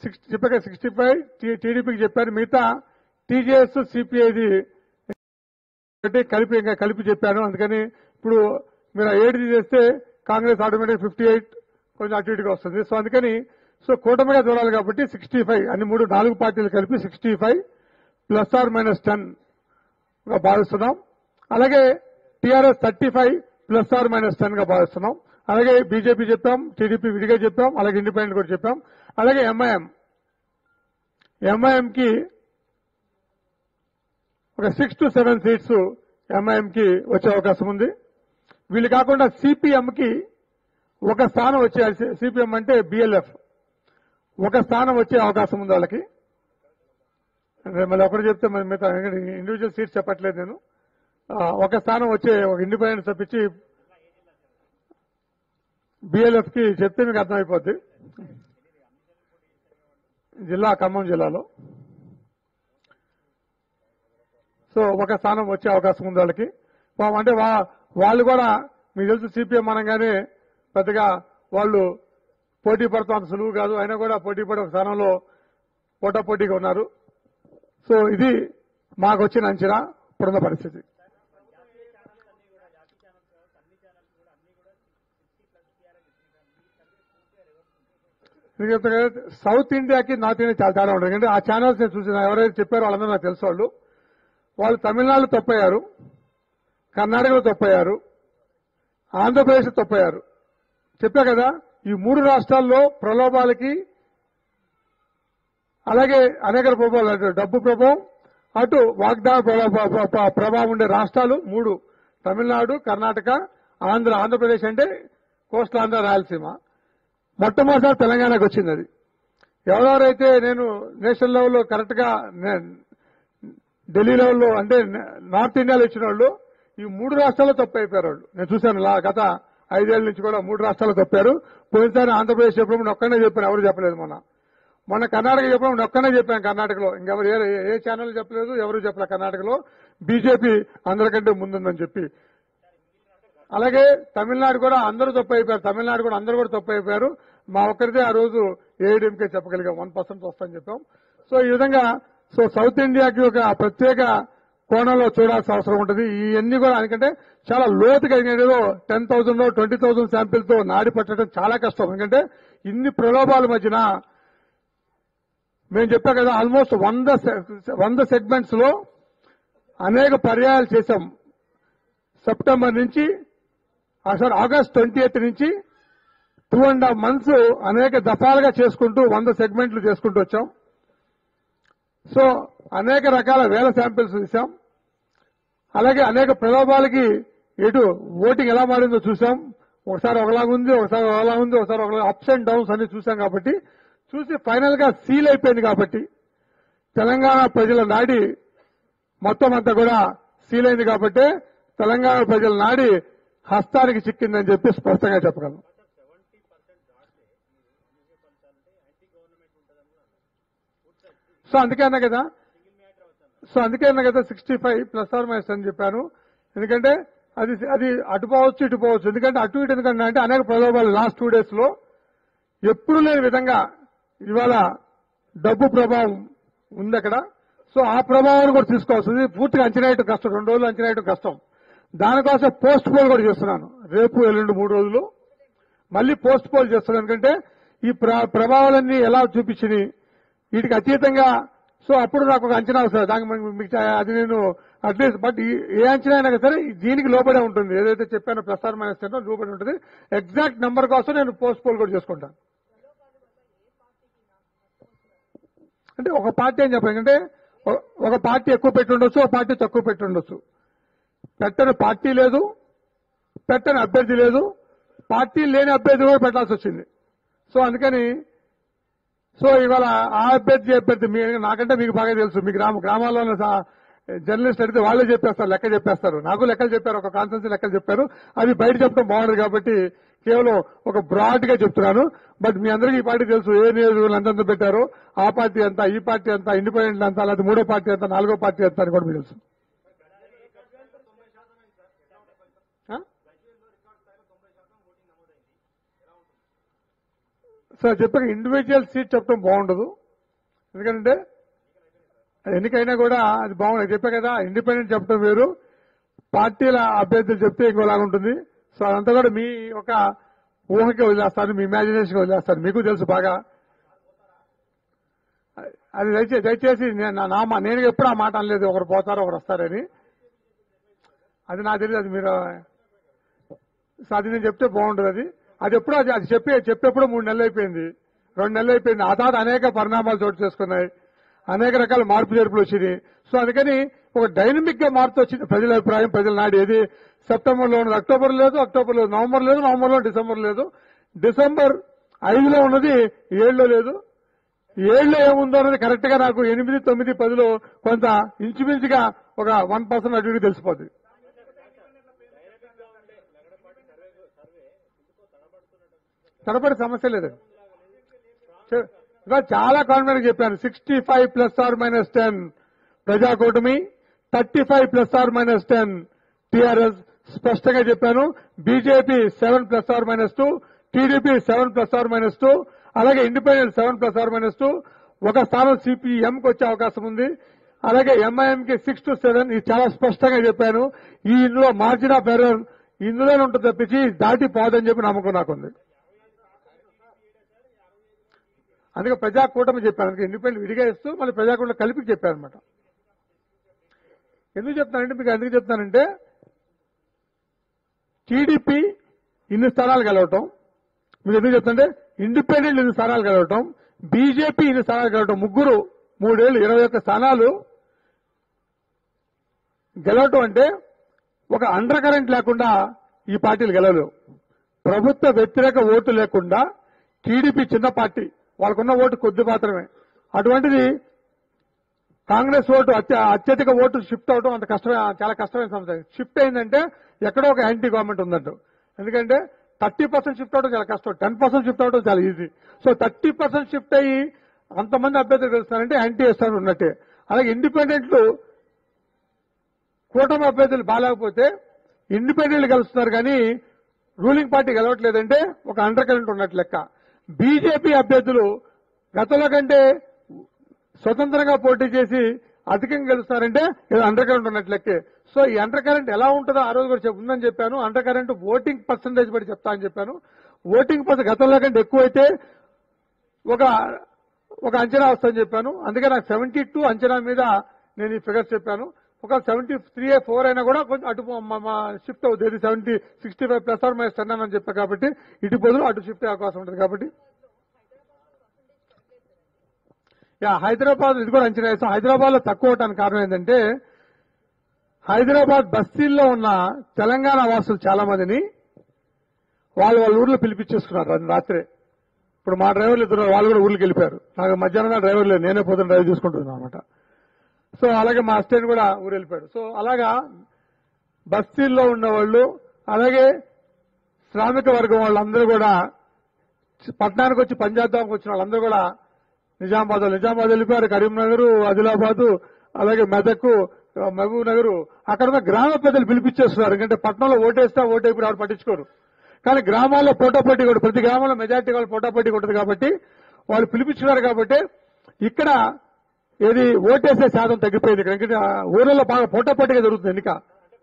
Sixty చెప్పాక sixty five టీడీపీకి చెప్పారు మిగతా టీజేఎస్ సిపిఐది అంటే కలిపి ఇంకా కలిపి చెప్పాను అందుకని ఇప్పుడు మీరు ఆ ఏడు తీసేస్తే కాంగ్రెస్ ఆటోమేటిక్ ఫిఫ్టీ ఎయిట్ కొంచెం అటు ఇటుగా వస్తుంది సో అందుకని సో కూటమిగా చూడాలి కాబట్టి సిక్స్టీ ఫైవ్ అన్ని మూడు నాలుగు పార్టీలు కలిపి sixty five plus or minus ten గా భావిస్తున్నాం అలాగే TRS thirty five plus or minus ten గా భావిస్తున్నాం అలాగే బీజేపీ చెప్పాం టీడీపీ విడిగా చెప్పాం అలాగే ఇండిపెండెంట్ కూడా చెప్పాం అలాగే ఎంఐఎం ఎంఐఎం కి ఒక six to seven seats MIM కి వచ్చే అవకాశం ఉంది వీళ్ళు కాకుండా సిపిఎం కి ఒక స్థానం వచ్చే సిపిఎం అంటే బిఎల్ఎఫ్ ఒక స్థానం వచ్చే అవకాశం ఉంది వాళ్ళకి అంటే మళ్ళీ ఒకటి చెప్తే మరి మిగతా ఇండివిజువల్ సీట్స్ చెప్పట్లేదు నేను ఆ, ఒక స్థానం వచ్చే ఒక ఇండిపెండెన్స్ తప్పించి బిఎల్ఎఫ్ కి చెప్తే మీకు అర్థమైపోద్ది జిల్లా ఖమ్మం జిల్లాలో సో ఒక స్థానం వచ్చే అవకాశం ఉంది వాళ్ళకి పాపం అంటే వా- వాళ్ళు కూడా మీకు తెలుసు సిపిఎం అనగానే పెద్దగా వాళ్ళు పోటీ పడతాం అంత సులువు కాదు అయినా కూడా పోటీ పడే ఒక స్థానంలో పోటా పోటీగా ఉన్నారు సో ఇది మాకు వచ్చిన అంచనా ఇప్పుడున్న పరిస్థితి నేను చెప్తా కదా, సౌత్ ఇండియాకి నార్త్ ఇండియా చాలా తేడా ఉంటుంది ఎందుకంటే ఆ ఛానల్స్ నేను చూసిన ఎవరైతే చెప్పారో వాళ్ళందరూ నాకు తెలుసు వాళ్ళు వాళ్ళు తమిళనాడు తప్పయ్యారు కర్ణాటకలో తప్పయ్యారు ఆంధ్రప్రదేశ్ తప్పయ్యారు చెప్పా కదా ఈ మూడు రాష్ట్రాల్లో ప్రలోభాలకి అలాగే అనేక ప్రభావాలు అటు డబ్బు ప్రభావం అటు వాగ్దాన ప్రభావ- ప్ర- ప్ర- ప్రభావం ఉండే రాష్ట్రాలు మూడు తమిళనాడు కర్ణాటక ఆంధ్ర ఆంధ్రప్రదేశ్ అంటే కోస్టల్ ఆంధ్ర రాయలసీమ మొట్టమొదటిసారి తెలంగాణకు వచ్చింది అది ఎవరెవరైతే నేను నేషనల్ లెవెల్లో కరెక్ట్ గా నే- ఢిల్లీ లెవెల్లో అంటే నార్త్ ఇండియాలో ఇచ్చిన వాళ్ళు ఈ మూడు రాష్ట్రాల్లో తప్పు అయిపోయారు వాళ్ళు నేను చూశాను లా- గత ఐదేళ్ల నుంచి కూడా మూడు రాష్ట్రాల్లో తప్పారు పోయినసారి ఆంధ్రప్రదేశ్ చెప్పినప్పుడు ఒక్కనే చెప్పాను ఎవరు చెప్పలేదు మొన్న మొన్న కర్ణాటక చెప్పినప్పుడు ఒక్కనే చెప్పాను కర్ణాటకలో ఇంకెవరు ఏ ఏ ఛానల్ చెప్పలేదు ఎవరు చెప్పలేదు కర్ణాటకలో బీజేపీ అందరికంటే ముందుందని చెప్పి అలాగే తమిళనాడు కూడా అందరూ తప్పు అయిపోయారు తమిళనాడు కూడా అందరూ కూడా తప్పు అయిపోయారు మా ఒక్కరిదే ఆ రోజు ఏఐడిఎంకే చెప్పగలిగాం వన్ పర్సెంట్ వస్తామని చెప్పాం సో ఈ విధంగా సో సౌత్ ఇండియాకి ఒక ప్రత్యేక కోణంలో చూడాల్సిన అవసరం ఉంటుంది ఇవన్నీ కూడా ఎందుకంటే చాలా లోతుగా ఏదో ten thousand twenty thousand sample తో నాడి పట్టడం చాలా కష్టం ఎందుకంటే ఇన్ని ప్రలోభాల మధ్యన మేము చెప్పాం కదా ఆల్మోస్ట్ వంద సె- వంద సెగ్మెంట్స్ లో అనేక పర్యాయాలు చేశాం సెప్టెంబర్ నుంచి సారీ ఆగస్ట్ ట్వంటీ ఎయిత్ నుంచి టూ అండ్ హాఫ్ మంత్స్ అనేక దఫాలుగా చేసుకుంటూ వంద సెగ్మెంట్లు చేసుకుంటూ వచ్చాం సో అనేక రకాల వేల శాంపిల్స్ తీసాం అలాగే అనేక ప్రలోభాలకి ఎటు ఓటింగ్ ఎలా మారిందో చూసాం ఒకసారి ఒకలాగా ఉంది ఒకసారి ఒకలా ఉంది ఒకసారి ఒకలా అప్స్ అండ్ డౌన్స్ అన్ని చూసాం కాబట్టి చూసి ఫైనల్ గా సీల్ అయిపోయింది కాబట్టి తెలంగాణ ప్రజల నాడి మొత్తం అంతా కూడా సీల్ అయింది కాబట్టి తెలంగాణ ప్రజల నాడి హస్తానికి చిక్కిందని చెప్పి స్పష్టంగా చెప్పగలను సో అందుకే అన్నా కదా సో అందుకే అన్నా కదా sixty five plus or minus అని చెప్పాను ఎందుకంటే అది అది అటు పోవచ్చు ఇటు పోవచ్చు ఎందుకంటే అటు ఇటు ఎందుకంటే అంటే అనేక ప్రలోభాలు లాస్ట్ టూ డేస్ లో ఎప్పుడు లేని విధంగా ఇవాళ డబ్బు ప్రభావం ఉంది అక్కడ సో ఆ ప్రభావాన్ని కూడా తీసుకోవాల్సింది పూర్తిగా అంచనా వేయటం కష్టం రెండు రోజులు అంచనా వేయటం కష్టం దానికోసం పోస్ట్ పోల్ కూడా చేస్తున్నాను రేపు ఎల్లుండి మూడు రోజులు మళ్ళీ పోస్ట్ పోల్ చేస్తున్నాను ఎందుకంటే ఈ ప్ర- ప్రభావాలన్నీ ఎలా చూపించినాయి వీటికి అతీతంగా సో అప్పుడు నాకు ఒక అంచనా వస్తుంది దానికి మీకు- మీకు అది నేను అట్లీస్ట్ బట్ ఈ- ఏ అంచనా అయినా సరే దీనికి లోబడే ఉంటుంది ఏదైతే చెప్పానో ప్లస్ ఆర్ మైనస్ టెన్ లోబడి ఉంటుంది ఎగ్జాక్ట్ నెంబర్ కోసం నేను పోస్ట్ పోల్ కూడా చేసుకుంటాను అంటే ఒక పార్టీ అని చెప్పాను అంటే ఒక- ఒక పార్టీ ఎక్కువ పెట్టి ఉండొచ్చు ఒక పార్టీ తక్కువ పెట్టి ఉండొచ్చు పెట్టని పార్టీ లేదు పెట్టని అభ్యర్థి లేదు పార్టీ లేని అభ్యర్థి కూడా పెట్టాల్సి వచ్చింది సో అందుకని సో ఇవాళ ఆ అభ్యర్థి అభ్యర్థి మీ నాకంటే మీకు బాగా తెలుసు మీ గ్రామ గ్రామాల్లో ఉన్న సా- జర్నలిస్ట్ అడిగితే వాళ్ళే చెప్పేస్తారు లెక్క చెప్పేస్తారు నాకు లెక్కలు చెప్పారు ఒక కాన్ఫరెన్స్ లెక్కలు చెప్పారు అది బయట చెప్పడం బాగుండదు కాబట్టి కేవలం ఒక బ్రాడ్ గా చెప్తున్నాను బట్ మీ అందరికీ ఈ పార్టీ తెలుసు ఏ నియోజకవర్గం ఎంతెంత పెట్టారు ఆ పార్టీ ఎంత ఈ పార్టీ ఎంత ఇండిపెండెంట్ ఎంత లేదా మూడో పార్టీ ఎంత నాలుగో పార్టీ ఎంత అని కూడా మీకు తెలుసు ఆ? సార్ చెప్పాక ఇండివిజువల్ సీట్ చెప్పడం బాగుండదు ఎందుకంటే అది ఎన్నికైనా కూడా అది బాగుంది చెప్పా కదా ఇండిపెండెంట్ చెప్పడం వేరు పార్టీల అభ్యర్థులు చెప్తే ఇంకోలాగా ఉంటుంది సో అదంతా కూడా మీ ఒక ఊహకి వదిలేస్తాను మీ ఇమాజినేషన్ వదిలేస్తాను మీకు తెలుసు బాగా అది దయచేసి దయచేసి నేను నా- నా మా- నేను ఎప్పుడు ఆ మాట అనలేదు ఒకరు పోతారు ఒకరు వస్తారని అది నాకు తెలియదు అది మీరు సో అది నేను చెప్తే బాగుంటుంది అది అది ఎప్పుడు అది అది చెప్పి చెప్పేప్పుడు మూడు నెలలు అయిపోయింది రెండు నెలలు అయిపోయింది ఆ తర్వాత అనేక పరిణామాలు చోటు చేసుకున్నాయి అనేక రకాల మార్పు చేర్పులు వచ్చినాయి సో అందుకని ఒక డైనమిక్ గా మార్పు వచ్చింది ప్రజల అభిప్రాయం ప్రజల నాడు ఏది సెప్టెంబర్ లో ఉన్నది అక్టోబర్ లేదు అక్టోబర్ లేదు నవంబర్ లేదు నవంబర్ లో డిసెంబర్ లేదు డిసెంబర్ ఐదులో ఉన్నది ఏడులో లేదు ఏడులో ఏముందో అనేది కరెక్ట్ గా నాకు ఎనిమిది తొమ్మిది పదిలో కొంత ఇంచుమించుగా ఒక వన్ పర్సెంట్ అటు ఇటు తెలిసిపోద్ది తడపడి సమస్య లేదు చె- ఇవాళ చాలా కాన్ఫిడెంట్ చెప్పాను sixty five plus or minus ten ప్రజాకూటమి thirty five plus or minus ten TRS స్పష్టంగా చెప్పాను BJP seven plus or minus two TDP seven plus or minus two అలాగే independent seven plus or minus two ఒక స్థానం CPM కి వచ్చే అవకాశం ఉంది అలాగే ఎంఐఎం కి సిక్స్ టు సెవెన్ ఇది చాలా స్పష్టంగా చెప్పాను ఈ ఇందులో మార్జిన్ ఆఫ్ ఎర్రర్ ఇందులోనే ఉంటుంది తప్పించి దాటి పోదని చెప్పి నమ్మకం నాకుంది అందుకే ప్రజాకూటమి చెప్పాను అందుకే ఇండిపెండెంట్ విడిగా ఇస్తూ మళ్ళీ ప్రజాకూటమి కలిపి చెప్పాను అనమాట ఎందుకు చెప్తానంటే మీకు ఎందుకు చెప్తానంటే టీడీపీ ఇన్ని స్థానాలు గెలవటం మీకు ఎందుకు చెప్తానంటే ఇండిపెండెంట్ ఇన్ని స్థానాలు గెలవటం బీజేపీ ఇన్ని స్థానాలు గెలవటం ముగ్గురు మూడేళ్లు ఇరవై ఒక్క స్థానాలు గెలవటం అంటే ఒక అండర్ కరెంట్ లేకుండా ఈ పార్టీలు గెలవలేవు ప్రభుత్వ వ్యతిరేక ఓటు లేకుండా టీడీపీ చిన్న పార్టీ వాళ్ళకున్న ఓటు కొద్ది మాత్రమే అటువంటిది కాంగ్రెస్ ఓటు అత్య- అత్యధిక ఓటు షిఫ్ట్ అవడం అంత కష్టమే చాలా కష్టమైన సమస్య షిఫ్ట్ అయిందంటే ఎక్కడో ఒక యాంటీ గవర్నమెంట్ ఉందంట ఎందుకంటే థర్టీ పర్సెంట్ షిఫ్ట్ అవడం చాలా కష్టం టెన్ పర్సెంట్ షిఫ్ట్ అవడం చాలా easy so thirty percent shift అయ్యి అంతమంది అభ్యర్థులు గెలుస్తారంటే యాంటీ వేస్తారు ఉన్నట్టే అలాగే ఇండిపెండెంట్లు కూటమి అభ్యర్థులు బాగాలేకపోతే ఇండిపెండెంట్లు గెలుస్తున్నారు కానీ రూలింగ్ పార్టీ గెలవట్లేదంటే ఒక అండర్ కరెంట్ ఉన్నట్టు లెక్క బీజేపీ అభ్యర్థులు గతంలో కంటే స్వతంత్రంగా పోటీ చేసి అధికంగా గెలుస్తారంటే ఏదో అండర్ కరెంట్ ఉన్నట్టు లెక్కే సో ఈ అండర్ కరెంట్ ఎలా ఉంటుందో ఆ రోజు కూడా చెప్ ఉందని చెప్పాను అండర్ కరెంట్ ఓటింగ్ పర్సంటేజ్ బట్టి చెప్తా అని చెప్పాను ఓటింగ్ పర్సెంట్ గతంలో కంటే ఎక్కువైతే ఒక ఒక అంచనా వస్తుందని చెప్పాను అందుకే నాకు సెవెంటీ టూ అంచనా మీద నేను ఈ ఫిగర్స్ చెప్పాను ఒక సెవెంటీ త్రీ ఫోర్ అయినా కూడా కొంచెం అటు మా- మా షిఫ్ట్ అవుతుంది seventy sixty five plus or minus ten అని చెప్పా కాబట్టి ఇటు బదులు అటు షిఫ్ట్ అయ్యే అవకాశం ఉంటుంది కాబట్టి యా హైదరాబాద్ ఇది కూడా అంచనా వేస్తాం హైదరాబాద్ లో తక్కువ అవటానికి కారణం ఏంటంటే హైదరాబాద్ బస్తీల్లో ఉన్న తెలంగాణ వాసులు చాలా మందిని వాళ్ళు వాళ్ళ ఊర్లో పిలిపించేసుకున్నారు అది రాత్రే ఇప్పుడు మా డ్రైవర్లు ఇద్దరు వాళ్ళు కూడా ఊర్లోకి వెళ్ళిపోయారు నాకు మధ్యాహ్నం డ్రైవర్ లేదు నేనే పోతున్న డ్రైవ్ చూసుకుంటున్నాను అనమాట సో అలాగే మా అసిస్టెంట్ కూడా ఊరు వెళ్ళిపోయాడు సో అలాగా బస్తీల్లో ఉన్న వాళ్ళు అలాగే శ్రామిక వర్గం వాళ్ళందరూ కూడా పట్టణానికి వచ్చి పనిచేద్దానికి వచ్చిన వాళ్ళందరూ కూడా నిజామాబాద్ వాళ్ళు. నిజామాబాద్ వెళ్ళిపోయారు కరీంనగర్ ఆదిలాబాద్ అలాగే మెదక్ మహబూబ్ నగర్ అక్కడ ఉన్న గ్రామ పెద్దలు పిలిపించేస్తున్నారు ఎందుకంటే పట్టణంలో ఓటేస్తా ఓటైపు ఎవరు పట్టించుకోరు కానీ గ్రామాల్లో పోటాపోటీ కూడా ప్రతి గ్రామంలో మెజార్టీ వాళ్ళు పోటాపోటీ ఉంటుంది కాబట్టి వాళ్ళు పిలిపించున్నారు కాబట్టి ఇక్కడ ఏది ఓటేసే శాతం తగ్గిపోయింది ఇక్కడ ఎందుకంటే ఆ ఊర్లలో బాగా పోటాపోటీగా జరుగుతుంది ఎన్నిక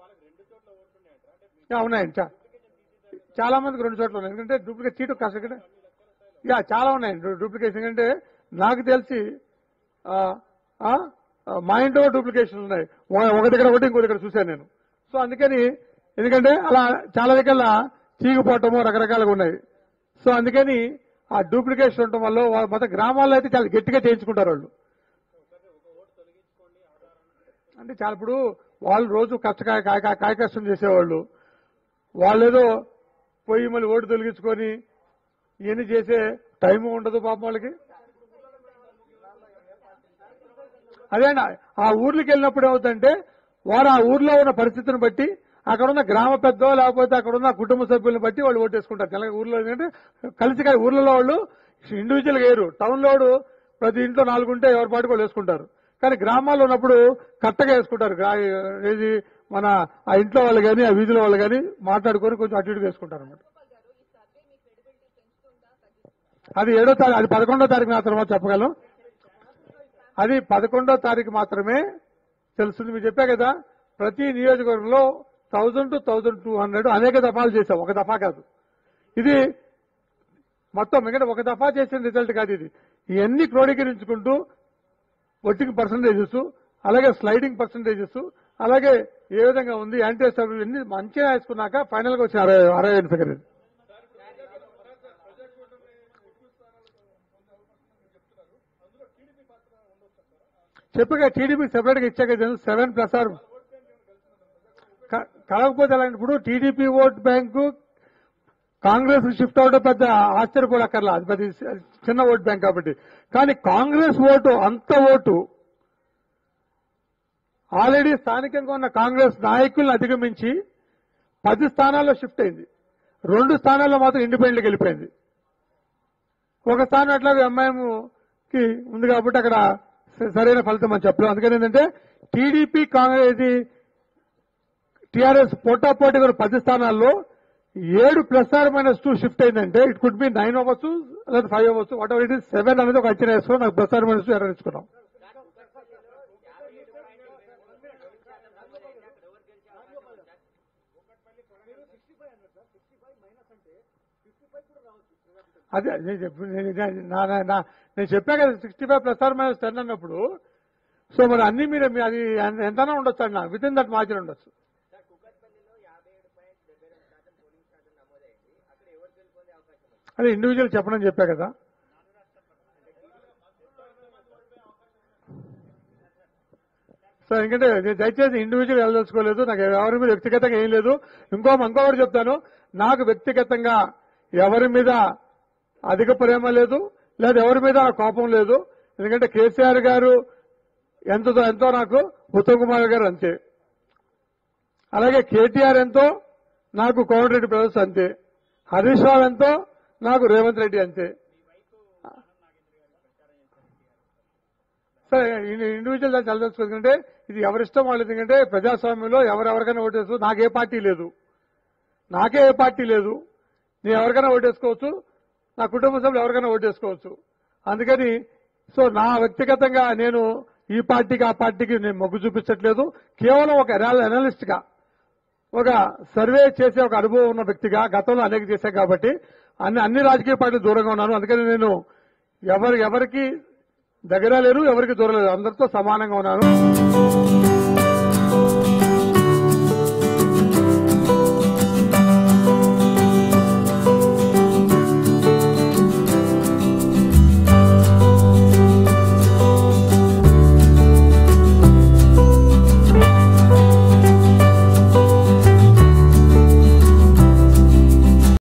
యా, ఉన్నాయండి చా- చాలా మందికి రెండు చోట్ల ఉన్నాయి ఎందుకంటే డూప్లికేట్ సీటు కాస్త ఇక్కడ యా చాలా ఉన్నాయండి డూప్లికేషన్ ఎందుకంటే నాకు తెలిసి ఆ, ఆ, ఆ, మా ఇంట్లో డూప్లికేషన్ ఉన్నాయి ఒక- ఒక దగ్గర ఒకటి ఇంకో దగ్గర చూశాను నేను సో అందుకని ఎందుకంటే అలా చాలా దగ్గర చీగిపోవటము రకరకాలుగా ఉన్నాయి సో అందుకని ఆ డూప్లికేషన్ ఉండటం వల్ల వా- మొత్తం గ్రామాల్లో అయితే చాలా గట్టిగా చేయించుకుంటారు వాళ్ళు అంటే చాలా ఇప్పుడు వాళ్ళు రోజు కష్టకాయ కాయ కాయ- కాయ కష్టం చేసేవాళ్ళు వాళ్ళు ఏదో పోయి మళ్ళీ ఓటు తొలగించుకొని ఇవన్నీ చేసే టైం ఉండదు పాపం వాళ్ళకి అదేనా ఆ ఊర్లోకి వెళ్ళినప్పుడు ఏమవుతుందంటే వారు ఆ ఊర్లో ఉన్న పరిస్థితిని బట్టి అక్కడ ఉన్న గ్రామ పెద్దో లేకపోతే అక్కడ ఉన్న కుటుంబ సభ్యులను బట్టి వాళ్ళు ఓటేసుకుంటారు తెలంగాణ ఊర్లో ఏంటంటే కలిసి కలిసి ఊర్లలో వాళ్ళు ఇండివిజువల్ వేరు టౌన్ లో వాడు ప్రతి ఇంట్లో నాలుగు ఉంటే ఎవరి పాటికి వాళ్ళు వేసుకుంటారు కానీ గ్రామాల్లో ఉన్నప్పుడు కట్టగా వేసుకుంటారు గ్రా- ఏది మన ఆ ఇంట్లో వాళ్ళు కానీ ఆ వీధిలో వాళ్ళు కానీ మాట్లాడుకొని కొంచెం అటు ఇటు వేసుకుంటారు అన్నమాట అది ఏడో తారీఖు అది పదకొండో తారీఖు నా తర్వాత చెప్పగలను అది పదకొండో తారీఖు మాత్రమే తెలుస్తుంది మీరు చెప్పా కదా ప్రతి నియోజకవర్గంలో thousand to thousand two hundred అనేక దఫాలు చేశాం ఒక దఫా కాదు ఇది మొత్తం ఎందుకంటే ఒక దఫా చేసిన రిజల్ట్ కాదు ఇది ఇవన్నీ క్రోడీకరించుకుంటూ వడ్డింగ్ పర్సంటేజెస్ అలాగే స్లైడింగ్ పర్సంటేజెస్ అలాగే ఏ విధంగా ఉంది యాంటీ సర్వీస్ ఇన్ని మంచిగా వేసుకున్నాక ఫైనల్ గా వచ్చిన అరవై అరవై ఐదు ఫిగర్ ఇది చెప్పగా టీడీపీ సెపరేట్ గా ఇచ్చాక సెవెన్ ప్లస్ ఆర్ క- కలగకపోతే ఎలా ఇప్పుడు TDP vote bank Congress shift అవడం పెద్ద ఆశ్చర్యపోడక్కర్లా అది పెద్ద చిన్న ఓట్ బ్యాంక్ కాబట్టి కానీ కాంగ్రెస్ ఓటు అంత ఓటు ఆల్రెడీ స్థానికంగా ఉన్న కాంగ్రెస్ నాయకులను అధిగమించి పది స్థానాల్లో షిఫ్ట్ అయింది రెండు స్థానాల్లో మాత్రం ఇండిపెండెంట్ వెళ్ళిపోయింది ఒక స్థానం అట్లాగే ఎంఐఎం కి ఉంది కాబట్టి అక్కడ స- సరైన ఫలితం అని చెప్పలేం అందుకని ఏంటంటే టీడీపీ కాంగ్రెస్ ఇది టీఆర్ఎస్ పోటాపోటీ కూడా పది స్థానాల్లో ఏడు plus or minus two shift అయిందంటే ఇట్ కుడ్ బి నైన్ అవ్వచ్చు లేదా ఫైవ్ అవ్వచ్చు whatever it is seven అనేది ఒక అంచనా వేసుకున్నాం నాకు ప్లస్ ఆర్ మైనస్ టూ ఎర్ర ఇచ్చుకున్నాం అదే నేను చెప్పు నేను నేను- నా- నా- నా- నేను చెప్పా కదా sixty five plus or minus ten అన్నప్పుడు సో మరి అన్ని మీరు మీ- అది ఎంతనా ఉండొచ్చు అన్న విత్ ఇన్ దట్ మార్జిన్ ఉండొచ్చు సార్ కుక్కట్పల్లిలో యాభై ఏడు పాయింట్ డెబ్బై రెండు శాతం పోలింగ్ శాతం నమోదైంది అక్కడ ఎవరు గెలుపొందే అవకాశం ఉంది అదే ఇండివిజువల్ చెప్పనని చెప్పా కదా సార్ ఎందుకంటే నేను దయచేసి ఇండివిజువల్ వెళ్ళదలుచుకోలేదు నాకు ఎవరి మీద వ్యక్తిగతంగా ఏం లేదు ఇంకో ఇంకొకటి చెప్తాను నాకు వ్యక్తిగతంగా ఎవరి మీద అధిక ప్రేమ లేదు లేదా ఎవరి మీద కోపం లేదు ఎందుకంటే కేసీఆర్ గారు ఎంతో ఎంతో నాకు ఉత్తమ్ కుమార్ గారు అంతే అలాగే కేటీఆర్ ఎంతో నాకు కోమటిరెడ్డి బ్రదర్స్ అంతే హరీష్ రావు ఎంతో నాకు రేవంత్ రెడ్డి అంతే సరే ఇండివిజువల్ దాన్ని చదవచ్చుకుంటే ఇది ఎవరిష్టం వాళ్ళు ఎందుకంటే ప్రజాస్వామ్యంలో ఎవరెవరికైనా ఓటేసు నాకు ఏ పార్టీ లేదు నాకే ఏ పార్టీ లేదు నేను ఎవరికైనా ఓటేసుకోవచ్చు నా కుటుంబ సభ్యులు ఎవరికైనా ఓటేసుకోవచ్చు అందుకని సో నా వ్యక్తిగతంగా నేను ఈ పార్టీకి ఆ పార్టీకి నేను మొగ్గు చూపించట్లేదు కేవలం ఒక అనలిస్ట్ గా ఒక సర్వే చేసే ఒక అనుభవం ఉన్న వ్యక్తిగా గతంలో అనేక చేశాను కాబట్టి అన్ని అన్ని రాజకీయ పార్టీలు దూరంగా ఉన్నాను అందుకని నేను ఎవరు ఎవరికి దగ్గర లేరు ఎవరికి దూరం లేరు అందరితో సమానంగా ఉన్నాను